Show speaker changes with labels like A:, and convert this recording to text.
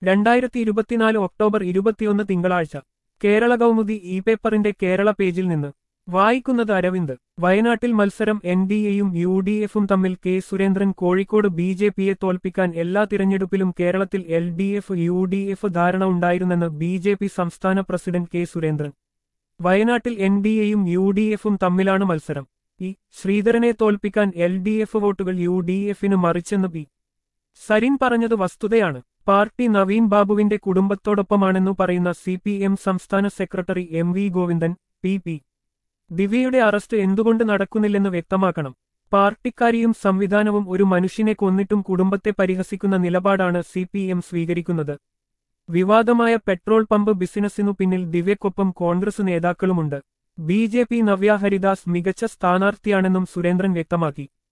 A: രണ്ടായിരത്തി ഇരുപത്തിനാല് ഒക്ടോബർ ഇരുപത്തിയൊന്ന് തിങ്കളാഴ്ച കേരള കൗമുദി ഇ പേപ്പറിന്റെ കേരള പേജിൽ നിന്ന് വായിക്കുന്നത് അരവിന്ദ് വയനാട്ടിൽ മത്സരം എൻ ഡി എയും യു ഡി എഫും തമ്മിൽ K Surendran Kozhikode B J പിയെ തോൽപ്പിക്കാൻ എല്ലാ തിരഞ്ഞെടുപ്പിലും കേരളത്തിൽ L D F U D F ധാരണ ഉണ്ടായിരുന്നെന്ന് ബി ജെ പി സംസ്ഥാന പ്രസിഡന്റ് കെ സുരേന്ദ്രൻ വയനാട്ടിൽ എൻ ഡി എയും യു ഡി എഫും തമ്മിലാണ് മത്സരം ഇ ശ്രീധരനെ തോൽപ്പിക്കാൻ എൽ ഡി എഫ് വോട്ടുകൾ യു ഡി എഫിന് മറിച്ചെന്ന് പി സരിൻ പറഞ്ഞത് വസ്തുതയാണ് പാർട്ടി നവീൻ ബാബുവിന്റെ കുടുംബത്തോടൊപ്പമാണെന്നു പറയുന്ന സി പി എം സംസ്ഥാന secretary M V Govindan P P ദിവ്യയുടെ അറസ്റ്റ് എന്തുകൊണ്ട് നടക്കുന്നില്ലെന്ന് വ്യക്തമാക്കണം പാർട്ടിക്കാരിയും സംവിധാനവും ഒരു മനുഷ്യനെ കൊന്നിട്ടും കുടുംബത്തെ പരിഹസിക്കുന്ന നിലപാടാണ് സി പി എം സ്വീകരിക്കുന്നത് വിവാദമായ പെട്രോൾ പമ്പ് ബിസിനസിനു പിന്നിൽ ദിവ്യക്കൊപ്പം കോൺഗ്രസ് നേതാക്കളുമുണ്ട് B J P Navya Haridas മികച്ച സ്ഥാനാർത്ഥിയാണെന്നും സുരേന്ദ്രൻ വ്യക്തമാക്കി